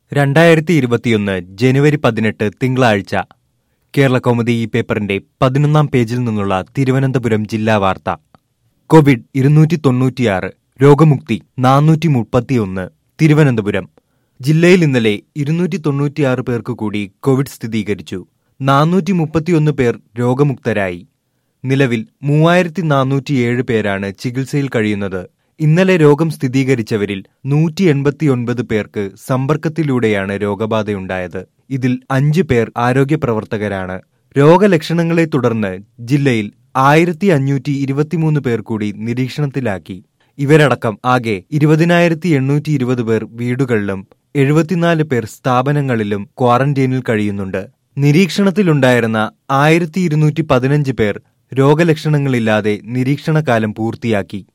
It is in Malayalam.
രണ്ടായിരത്തി ഇരുപത്തിയൊന്ന് ജനുവരി പതിനെട്ട് തിങ്കളാഴ്ച കേരള കൗമുദി ഈ പേപ്പറിന്റെ പതിനൊന്നാം പേജിൽ നിന്നുള്ള തിരുവനന്തപുരം ജില്ലാ വാർത്ത കോവിഡ് ഇരുന്നൂറ്റി തൊണ്ണൂറ്റിയാറ് രോഗമുക്തി നാനൂറ്റി മുപ്പത്തിയൊന്ന് തിരുവനന്തപുരം ജില്ലയിൽ ഇന്നലെ ഇരുന്നൂറ്റി തൊണ്ണൂറ്റിയാറ് പേർക്ക് കൂടി കോവിഡ് സ്ഥിരീകരിച്ചു നാനൂറ്റി മുപ്പത്തിയൊന്ന് പേർ രോഗമുക്തരായി നിലവിൽ മൂവായിരത്തി നാനൂറ്റിയേഴ് പേരാണ് ചികിത്സയിൽ കഴിയുന്നത് ഇന്നലെ രോഗം സ്ഥിരീകരിച്ചവരിൽ നൂറ്റി എൺപത്തിയൊൻപത് പേർക്ക് സമ്പർക്കത്തിലൂടെയാണ് രോഗബാധയുണ്ടായത് ഇതിൽ അഞ്ച് പേർ ആരോഗ്യ പ്രവർത്തകരാണ് രോഗലക്ഷണങ്ങളെ തുടർന്ന് ജില്ലയിൽ ആയിരത്തി അഞ്ഞൂറ്റി ഇരുപത്തിമൂന്ന് പേർ കൂടി നിരീക്ഷണത്തിലാക്കി ഇവരടക്കം ആകെ ഇരുപതിനായിരത്തി എണ്ണൂറ്റി ഇരുപത് പേർ വീടുകളിലും എഴുപത്തിനാല് പേർ സ്ഥാപനങ്ങളിലും ക്വാറന്റൈനിൽ കഴിയുന്നുണ്ട് നിരീക്ഷണത്തിലുണ്ടായിരുന്ന ആയിരത്തി ഇരുന്നൂറ്റി പതിനഞ്ച് പേർ രോഗലക്ഷണങ്ങളില്ലാതെ നിരീക്ഷണകാലം പൂർത്തിയാക്കി